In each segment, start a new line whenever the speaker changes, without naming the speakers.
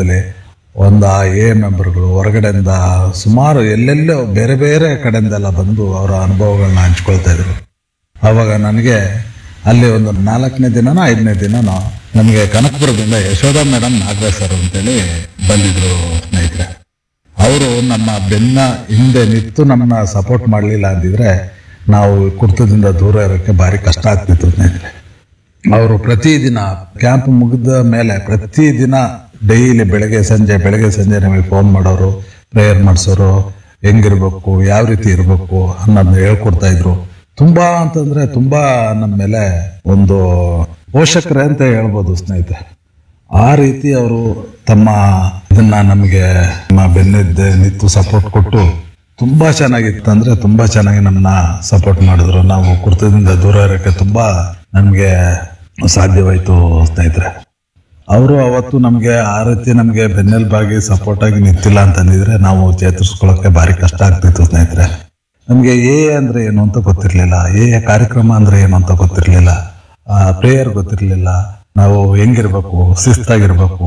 ಕಾರ್ಯಕ್ರಮದಲ್ಲಿ ಒಂದು ಎ ಮೆಂಬರ್ಗಳು ಹೊರಗಡೆಯಿಂದ ಸುಮಾರು ಎಲ್ಲೆಲ್ಲೋ ಬೇರೆ ಬೇರೆ ಕಡೆಯಿಂದೆಲ್ಲ ಬಂದು ಅವರ ಅನುಭವಗಳನ್ನ ಹಂಚ್ಕೊಳ್ತಾ ಇದ್ರು ಆವಾಗ ನನಗೆ ಅಲ್ಲಿ ಒಂದು ನಾಲ್ಕನೇ ದಿನನೋ ಐದನೇ ದಿನನೋ ನಮಗೆ ಕನಕಪುರದಿಂದ ಯಶೋಧ ಮೇಡಮ್ ನಾಗರಾಜ್ ಸರ್ ಅಂತೇಳಿ ಬಂದಿದ್ರು ಸ್ನೇಹಿತರೆ ಅವರು ನಮ್ಮ ಬೆನ್ನ ಹಿಂದೆ ನಿಂತು ನಮ್ಮನ್ನ ಸಪೋರ್ಟ್ ಮಾಡಲಿಲ್ಲ ಅಂದಿದ್ರೆ ನಾವು ಕುರ್ತದಿಂದ ದೂರ ಇರೋಕ್ಕೆ ಭಾರಿ ಕಷ್ಟ ಆಗ್ತಿತ್ತು ಸ್ನೇಹಿತರೆ ಅವರು ಪ್ರತಿದಿನ ಕ್ಯಾಂಪ್ ಮುಗಿದ ಮೇಲೆ ಪ್ರತಿದಿನ ಡೈಲಿ ಬೆಳಗ್ಗೆ ಸಂಜೆ ಬೆಳಗ್ಗೆ ಸಂಜೆ ನಮಗೆ ಫೋನ್ ಮಾಡೋರು ಪ್ರೇಯರ್ ಮಾಡಿಸೋರು ಹೆಂಗಿರ್ಬೇಕು ಯಾವ ರೀತಿ ಇರಬೇಕು ಅನ್ನೋದನ್ನ ಹೇಳ್ಕೊಡ್ತಾ ಇದ್ರು ತುಂಬಾ ಅಂತಂದ್ರೆ ತುಂಬಾ ನಮ್ಮ ಮೇಲೆ ಒಂದು ಪೋಷಕರೇ ಅಂತ ಹೇಳ್ಬೋದು ಸ್ನೇಹಿತೆ ಆ ರೀತಿ ಅವರು ತಮ್ಮ ಇದನ್ನ ನಮಗೆ ನಮ್ಮ ಬೆನ್ನಿದ್ದೆ ನಿಂತು ಸಪೋರ್ಟ್ ಕೊಟ್ಟು ತುಂಬಾ ಚೆನ್ನಾಗಿತ್ತು ಅಂದ್ರೆ ತುಂಬಾ ಚೆನ್ನಾಗಿ ನಮ್ಮನ್ನ ಸಪೋರ್ಟ್ ಮಾಡಿದ್ರು ನಾವು ಕುರ್ತದಿಂದ ದೂರ ಇರೋಕ್ಕೆ ತುಂಬಾ ನಮಗೆ ಸಾಧ್ಯವಾಯಿತು ಸ್ನೇಹಿತರೆ ಅವರು ಅವತ್ತು ನಮಗೆ ಆ ರೀತಿ ನಮಗೆ ಬೆನ್ನೆಲುಬಾಗಿ ಸಪೋರ್ಟ್ ಆಗಿ ನಿಂತಿಲ್ಲ ಅಂತಂದಿದ್ರೆ ನಾವು ಚೇತರಿಸ್ಕೊಳ್ಳೋಕೆ ಭಾರಿ ಕಷ್ಟ ಆಗ್ತಿತ್ತು ಸ್ನೇಹಿತರೆ ನಮಗೆ ಎ ಅಂದ್ರೆ ಏನು ಅಂತ ಗೊತ್ತಿರಲಿಲ್ಲ ಎ ಕಾರ್ಯಕ್ರಮ ಅಂದ್ರೆ ಏನು ಅಂತ ಗೊತ್ತಿರಲಿಲ್ಲ ಪ್ರೇಯರ್ ಗೊತ್ತಿರಲಿಲ್ಲ ನಾವು ಹೆಂಗಿರ್ಬೇಕು ಶಿಸ್ತಾಗಿರ್ಬೇಕು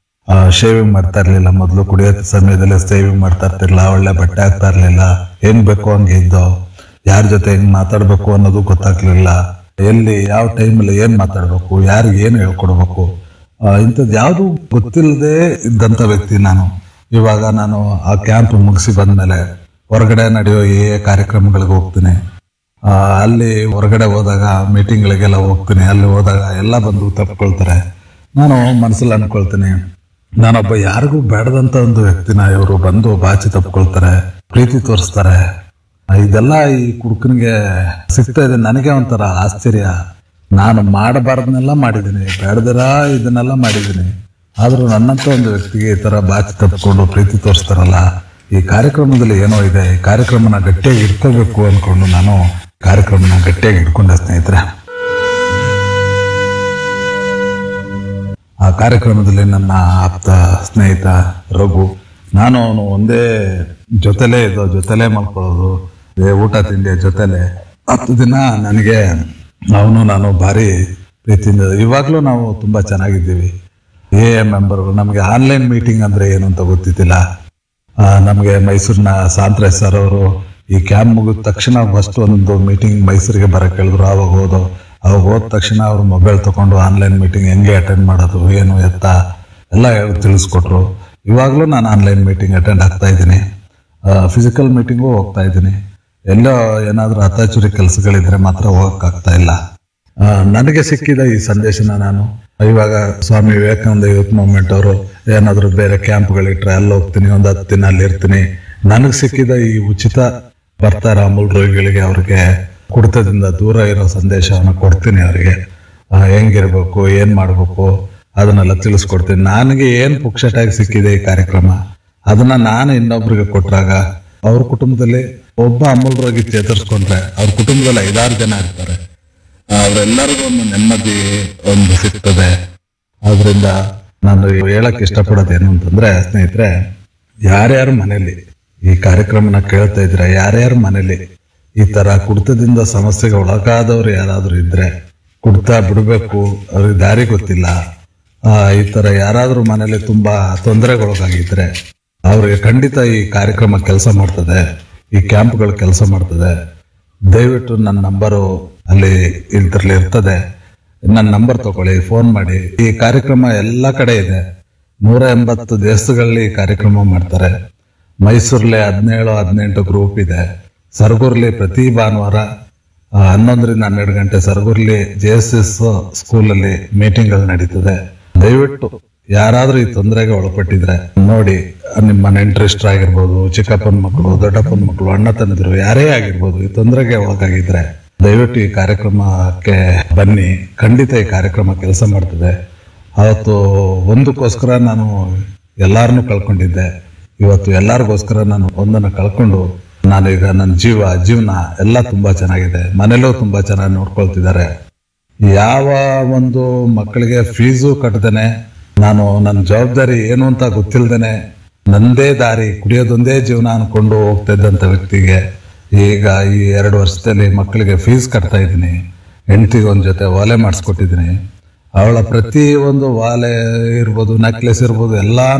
ಶೇವಿಂಗ್ ಮಾಡ್ತಾ ಇರ್ಲಿಲ್ಲ ಮೊದಲು ಕುಡಿಯೋ ಸಮಯದಲ್ಲಿ ಸೇವಿಂಗ್ ಮಾಡ್ತಾ ಇರ್ತಿರ್ಲಿಲ್ಲ ಒಳ್ಳೆ ಬಟ್ಟೆ ಹಾಕ್ತಾ ಇರ್ಲಿಲ್ಲ ಹೆಂಗ್ ಬೇಕೋ ಹಂಗೆ ಇದ್ದೋ ಯಾರ ಜೊತೆ ಹೆಂಗ್ ಮಾತಾಡ್ಬೇಕು ಅನ್ನೋದು ಗೊತ್ತಾಗ್ಲಿಲ್ಲ ಎಲ್ಲಿ ಯಾವ ಟೈಮಲ್ಲಿ ಏನ್ ಮಾತಾಡ್ಬೇಕು ಯಾರಿಗೆ ಏನು ಹೇಳ್ಕೊಡ್ಬೇಕು ಇಂಥದ್ದು ಯಾವುದು ಗೊತ್ತಿಲ್ಲದೆ ಇದ್ದಂಥ ವ್ಯಕ್ತಿ ನಾನು ಇವಾಗ ನಾನು ಆ ಕ್ಯಾಂಪ್ ಮುಗಿಸಿ ಬಂದ್ಮೇಲೆ ಹೊರಗಡೆ ನಡೆಯೋ ಏ ಕಾರ್ಯಕ್ರಮಗಳಿಗೆ ಹೋಗ್ತೀನಿ ಆ, ಅಲ್ಲಿ ಹೊರಗಡೆ ಹೋದಾಗ ಮೀಟಿಂಗ್ಗಳಿಗೆಲ್ಲ ಹೋಗ್ತೀನಿ ಅಲ್ಲಿ ಹೋದಾಗ ಎಲ್ಲ ಬಂದು ತಪ್ಕೊಳ್ತಾರೆ ನಾನು ಮನಸ್ಸಲ್ಲಿ ಅನ್ಕೊಳ್ತೀನಿ ನಾನೊಬ್ಬ ಯಾರಿಗೂ ಬೇಡದಂತ ಒಂದು ವ್ಯಕ್ತಿನ ಇವರು ಬಂದು ಬಾಚಿ ತಪ್ಕೊಳ್ತಾರೆ ಪ್ರೀತಿ ತೋರಿಸ್ತಾರೆ ಇದೆಲ್ಲ ಈ ಕುಡುಕನಿಗೆ ಸಿಗ್ತಾ ಇದೆ ನನಗೆ ಒಂಥರ ಆಶ್ಚರ್ಯ ನಾನು ಮಾಡಬಾರ್ದನ್ನೆಲ್ಲ ಮಾಡಿದ್ದೀನಿ ಬೇಡದಿರ ಇದನ್ನೆಲ್ಲ ಮಾಡಿದ್ದೀನಿ ಆದ್ರೂ ನನ್ನಂತ ಒಂದು ವ್ಯಕ್ತಿಗೆ ಈ ತರ ಬಾಚಿ ತಪ್ಕೊಂಡು ಪ್ರೀತಿ ತೋರಿಸ್ತಾರಲ್ಲ ಈ ಕಾರ್ಯಕ್ರಮದಲ್ಲಿ ಏನೋ ಇದೆ ಈ ಕಾರ್ಯಕ್ರಮನ ಗಟ್ಟಿಯಾಗಿ ಇಟ್ಕೋಬೇಕು ಅನ್ಕೊಂಡು ನಾನು ಕಾರ್ಯಕ್ರಮನ ಗಟ್ಟಿಯಾಗಿ ಇಟ್ಕೊಂಡೆ ಸ್ನೇಹಿತರೆ ಆ ಕಾರ್ಯಕ್ರಮದಲ್ಲಿ ನನ್ನ ಆಪ್ತ ಸ್ನೇಹಿತ ರಘು ನಾನು ಅವನು ಒಂದೇ ಜೊತೆಲೇ ಇದ್ದೋ ಜೊತೆಲೇ ಮಲ್ಕೊಳ್ಳೋದು ಏ, ಊಟ ತಿಂಡಿ ಜೊತೆಲೆ ಹತ್ತು ದಿನ ನನಗೆ ಅವನು ನಾನು ಭಾರಿ ಪ್ರೀತಿಯಿಂದ ಇವಾಗಲೂ ನಾವು ತುಂಬಾ ಚೆನ್ನಾಗಿದ್ದೀವಿ ಎ ಮೆಂಬರ್ಗಳು ನಮಗೆ ಆನ್ಲೈನ್ ಮೀಟಿಂಗ್ ಅಂದ್ರೆ ಏನು ಅಂತ ಗೊತ್ತಿದ್ದಿಲ್ಲ ಆ, ನಮಗೆ ಮೈಸೂರಿನ ಸಾಂತ್ರೆ ಸರ್ ಅವರು ಈ ಕ್ಯಾಂಪ್ ಮುಗಿದ ತಕ್ಷಣ ಫಸ್ಟ್ ಒಂದು ಮೀಟಿಂಗ್ ಮೈಸೂರಿಗೆ ಬರಕ್ಕೆ ಹೇಳಿದ್ರು ಅವಾಗ ಹೋದೋ ಅವಾಗ ಹೋದ ತಕ್ಷಣ ಅವ್ರು ಮೊಬೈಲ್ ತಗೊಂಡು ಆನ್ಲೈನ್ ಮೀಟಿಂಗ್ ಹೆಂಗೆ ಅಟೆಂಡ್ ಮಾಡೋದು ಏನು ಎತ್ತ ಎಲ್ಲ ಹೇಳಿ ತಿಳಿಸ್ಕೊಟ್ರು ಇವಾಗಲೂ ನಾನು ಆನ್ಲೈನ್ ಮೀಟಿಂಗ್ ಅಟೆಂಡ್ ಆಗ್ತಾ ಇದ್ದೀನಿ ಫಿಸಿಕಲ್ ಮೀಟಿಂಗು ಹೋಗ್ತಾ ಇದ್ದೀನಿ ಎಲ್ಲೋ ಏನಾದರೂ ಹತಾಚುರಿ ಕೆಲಸಗಳಿದ್ರೆ ಮಾತ್ರ ಹೋಗಕ್ಕಾಗ್ತಾ ಇಲ್ಲ ಆ, ನನಗೆ ಸಿಕ್ಕಿದ ಈ ಸಂದೇಶನ ನಾನು ಇವಾಗ ಸ್ವಾಮಿ ವಿವೇಕಾನಂದ ಯೂತ್ ಮೂವ್ಮೆಂಟ್ ಅವರು ಏನಾದರೂ ಬೇರೆ ಕ್ಯಾಂಪ್ಗಳಿಟ್ರೆ ಅಲ್ಲಿ ಹೋಗ್ತೀನಿ ಒಂದು ಹತ್ತು ದಿನ ಅಲ್ಲಿ ಇರ್ತೀನಿ ನನಗೆ ಸಿಕ್ಕಿದ ಈ ಉಚಿತ ಬರ್ತಾರ ಅಮೂಲ್ ರೋಗಿಗಳಿಗೆ ಅವ್ರಿಗೆ ಕುಡಿತದಿಂದ ದೂರ ಇರೋ ಸಂದೇಶವನ್ನು ಕೊಡ್ತೀನಿ ಅವರಿಗೆ ಹೆಂಗಿರ್ಬೇಕು ಏನ್ ಮಾಡ್ಬೇಕು ಅದನ್ನೆಲ್ಲ ತಿಳಿಸ್ಕೊಡ್ತೀನಿ ನನಗೆ ಏನ್ ಪುಕ್ಷಟಾಗಿ ಸಿಕ್ಕಿದೆ ಈ ಕಾರ್ಯಕ್ರಮ ಅದನ್ನ ನಾನು ಇನ್ನೊಬ್ರಿಗೆ ಕೊಟ್ರಾಗ ಅವ್ರ ಕುಟುಂಬದಲ್ಲಿ ಒಬ್ಬ ಅಮೂಲ್ ರೋಗಿ ಚೇತರಿಸ್ಕೊಂಡ್ರೆ ಅವ್ರ ಕುಟುಂಬದಲ್ಲಿ ಐದಾರು ಜನ ಇರ್ತಾರೆ ಅವರೆಲ್ಲರಿಗೂ ಒಂದು ನೆಮ್ಮದಿ ಒಂದು ಸಿಗ್ತದೆ ಆದ್ರಿಂದ ನಾನು ಹೇಳಕ್ ಇಷ್ಟಪಡೋದೇನು ಅಂತಂದ್ರೆ ಸ್ನೇಹಿತರೆ ಯಾರ್ಯಾರ ಮನೇಲಿ ಈ ಕಾರ್ಯಕ್ರಮನ ಕೇಳ್ತಾ ಇದ್ರೆ ಯಾರ್ಯಾರ ಮನೇಲಿ ಈ ತರ ಕುಡಿತದಿಂದ ಸಮಸ್ಯೆಗೆ ಒಳಗಾದವ್ರು ಯಾರಾದ್ರೂ ಇದ್ರೆ ಕುಡ್ತಾ ಬಿಡಬೇಕು ಅವ್ರಿಗೆ ದಾರಿ ಗೊತ್ತಿಲ್ಲ ಆ, ಈ ತರ ಯಾರಾದ್ರೂ ಮನೇಲಿ ತುಂಬಾ ತೊಂದರೆಗೊಳಗಾಗಿದ್ರೆ ಅವ್ರಿಗೆ ಖಂಡಿತ ಈ ಕಾರ್ಯಕ್ರಮ ಕೆಲಸ ಮಾಡ್ತದೆ ಈ ಕ್ಯಾಂಪ್ಗಳು ಕೆಲಸ ಮಾಡ್ತದೆ ದಯವಿಟ್ಟು ನನ್ನ ನಂಬರು ಅಲ್ಲಿ ಇದ್ರಲ್ಲಿ ಇರ್ತದೆ ನನ್ನ ನಂಬರ್ ತಗೊಳ್ಳಿ ಫೋನ್ ಮಾಡಿ ಈ ಕಾರ್ಯಕ್ರಮ ಎಲ್ಲ ಕಡೆ ಇದೆ ನೂರ ಎಂಬತ್ತು ದೇಶಗಳಲ್ಲಿ ಈ ಕಾರ್ಯಕ್ರಮ ಮಾಡ್ತಾರೆ ಮೈಸೂರಲ್ಲಿ ಹದಿನೇಳು ಹದಿನೆಂಟು ಗ್ರೂಪ್ ಇದೆ ಸರಗೂರ್ಲಿ ಪ್ರತಿ ಭಾನುವಾರ ಆ, ಹನ್ನೊಂದರಿಂದ ಹನ್ನೆರಡು ಗಂಟೆ ಸರಗೂರ್ಲಿ ಜೆ ಎಸ್ ಎಸ್ ಸ್ಕೂಲಲ್ಲಿ ಮೀಟಿಂಗ್ಗಳು ನಡೀತದೆ ದಯವಿಟ್ಟು ಯಾರಾದ್ರೂ ಈ ತೊಂದರೆಗೆ ಒಳಪಟ್ಟಿದ್ರೆ ನೋಡಿ ನಿಮ್ಮ ನೆಂಟರಿಸ್ಟರ್ ಆಗಿರ್ಬೋದು ಚಿಕ್ಕಪ್ಪನ ಮಕ್ಕಳು ದೊಡ್ಡಪ್ಪನ ಮಕ್ಕಳು ಅಣ್ಣ ತನ್ನದಿರು ಯಾರೇ ಆಗಿರ್ಬೋದು ಈ ತೊಂದರೆಗೆ ಒಳಗಾಗಿದ್ರೆ ದಯವಿಟ್ಟು ಈ ಕಾರ್ಯಕ್ರಮಕ್ಕೆ ಬನ್ನಿ ಖಂಡಿತ ಈ ಕಾರ್ಯಕ್ರಮ ಕೆಲಸ ಮಾಡ್ತದೆ ಅವತ್ತು ಒಂದಕ್ಕೋಸ್ಕರ ನಾನು ಎಲ್ಲಾರನ್ನೂ ಕಳ್ಕೊಂಡಿದ್ದೆ ಇವತ್ತು ಎಲ್ಲರಿಗೋಸ್ಕರ ನಾನು ಒಂದನ್ನು ಕಳ್ಕೊಂಡು ನಾನೀಗ ನನ್ನ ಜೀವ ಜೀವನ ಎಲ್ಲ ತುಂಬಾ ಚೆನ್ನಾಗಿದೆ ಮನೇಲೂ ತುಂಬಾ ಚೆನ್ನಾಗಿ ನೋಡ್ಕೊಳ್ತಿದ್ದಾರೆ ಯಾವ ಒಂದು ಮಕ್ಕಳಿಗೆ ಫೀಸು ಕಟ್ಟದೇನೆ ನಾನು ನನ್ನ ಜವಾಬ್ದಾರಿ ಏನು ಅಂತ ಗೊತ್ತಿಲ್ದೇನೆ ನಂದೇ ದಾರಿ ಕುಡಿಯೋದೊಂದೇ ಜೀವನ ಅನ್ಕೊಂಡು ಹೋಗ್ತಾ ಇದ್ದಂಥ ವ್ಯಕ್ತಿಗೆ ಈಗ ಈ ಎರಡು ವರ್ಷದಲ್ಲಿ ಮಕ್ಕಳಿಗೆ ಫೀಸ್ ಕಟ್ತಾ ಇದ್ದೀನಿ ಹೆಂಡತಿಗೆ ಒಂದ್ ಜೊತೆ ವಾಲೆ ಮಾಡಿಸ್ಕೊಟ್ಟಿದ್ದೀನಿ ಅವಳ ಪ್ರತಿ ಒಂದು ವಾಲೆ ಇರ್ಬೋದು ನೆಕ್ಲೆಸ್ ಇರ್ಬೋದು ಎಲ್ಲ